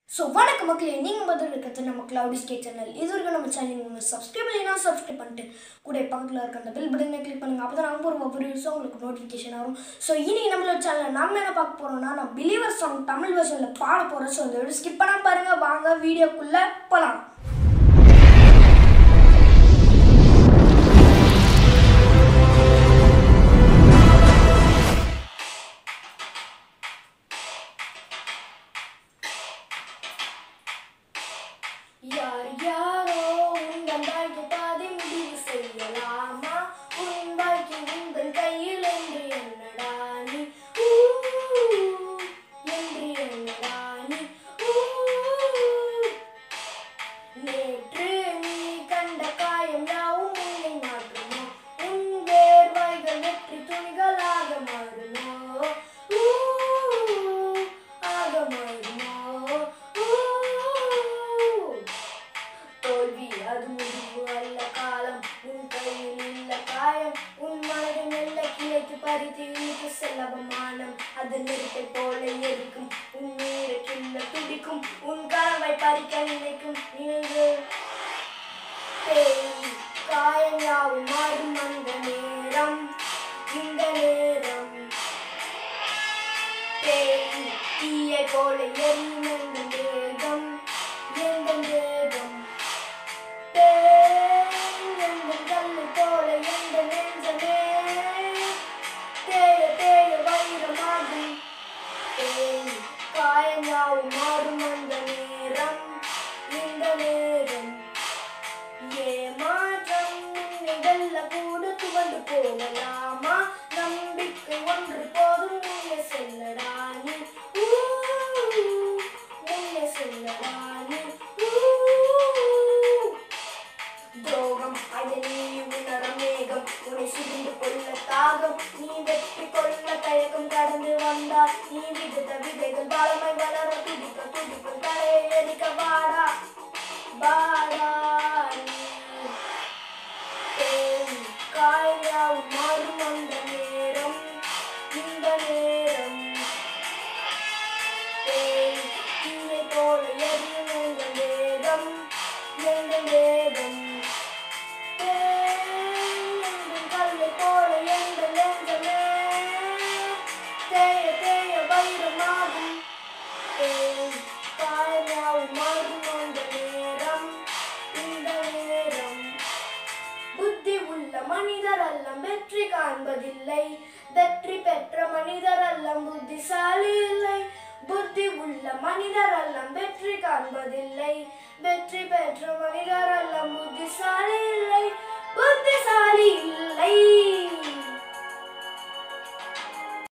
So வணக்க மக்களே நீங்கள் பதில் இருக்கிறது நம்ம கிளவுடி ஸ்கேட் சேனல் இது வரைக்கும் நம்ம சேனல் நீங்கள் சப்ஸ்கிரைப் பண்ணலைன்னா சப்ஸ்கிரைப் பண்ணிட்டு கூட பக்கத்தில் இருக்க அந்த பெல் பட்டனை கிளிக் பண்ணுங்கள் அப்போ தான் நாங்கள் போகிற ஒவ்வொரு வீடியோஸும் உங்களுக்கு நோட்டிஃபிகேஷன் வரும் ஸோ இன்னைக்கு நம்மளோட சேனலில் நம்ம என்ன பார்க்க போகிறோம்னா நான் பிலீவர் சாங் தமிழ் வெர்ஷனில் பாட போகிறேன் ஸோ இந்த வீடியோ ஸ்கிப் பண்ணாம பாருங்கள் வாங்க வீடியோக்குள்ளே போகலாம் யார் யாரோ உங்கள் வாழ்க்கை பாதை முடிவு செய்யலாமா உன் வாழ்க்கை உங்கள் கையில் என்று என்னடா நீ ஊ, என்று என்னடா நீ ஊ. நேற்று நீ கண்ட காயம் யாவும் உன்னை மாற்றுமோ உன் வேர்வாய்கள் வெற்றி துணிகளாக மாறுமோ ஊ, ஆக மாறுமோ ஊ. தோல்வி அது முடிவு அல்ல காலம் உன் கையில் இல்ல காயம் உன் மனதை மெல்ல கிளைத்து பறித்து இழுத்து செல்ல அவமானம் அது நெருப்பை போல எரிக்கும் உன் நீரை கிள்ள துடிக்கும் உன் கனவை பறிக்க நினைக்கும் நினைவு தேய் காயம் யாவும் மாறும் அந்த நேரம் இந்த நேரம் தேய் தீயை போல எரியும் எந்த வேகம் எந்த வேகம் தேய் எந்த கல்லு போல எந்த நெஞ்சமே தேய தேய வைரமாகும் தேய் காயம் யாவும் மாறும் அந்த நேரம் இந்த நேரம் ஏமாற்றம் உன்னை வெல்ல கூட துவண்டு போகலாமா நம்பிக்கை ஒன்று போதும் முன்னே செல்லடா நீ ஊ, முன்னே செல்லடா நீ ஊ. துரோகம் அதை நீ உணர மேகம் உன்னை சுரிந்து கொள்ள தாகம் நீ வெற்றி கொள்ள தயக்கம் கடந்து வந்தால் நீ விடுத விதைகள் பலமை வளர துடிக்க துடிக்க தலையை எரிக்க வாடா வாடா நீ. தேன் காயாவும் மாறும் அந்த நேரம் இந்த நேரம் தேன் தீயை போல எரியும் எங்கள் வேகம் எங்கள் வேகம் தேன் எங்கள் கல்லை போல எங்கள் நெஞ்சமே தேய தேய வைரமாகும் தேன் காயாவும் மாறும் அந்த நேரம் இந்த நேரம் புத்தி உள்ள மனிதர் அல்லம் வெற்றி காண்பதில்லை வெற்றி பெற்ற மனிதர் அல்லம் புத்திசாலி இல்லை புத்தி உள்ள மனிதர் அல்லம் வெற்றி காண்பதில்லை வெற்றி பெற்ற மனிதர் அல்லம் புத்திசாலி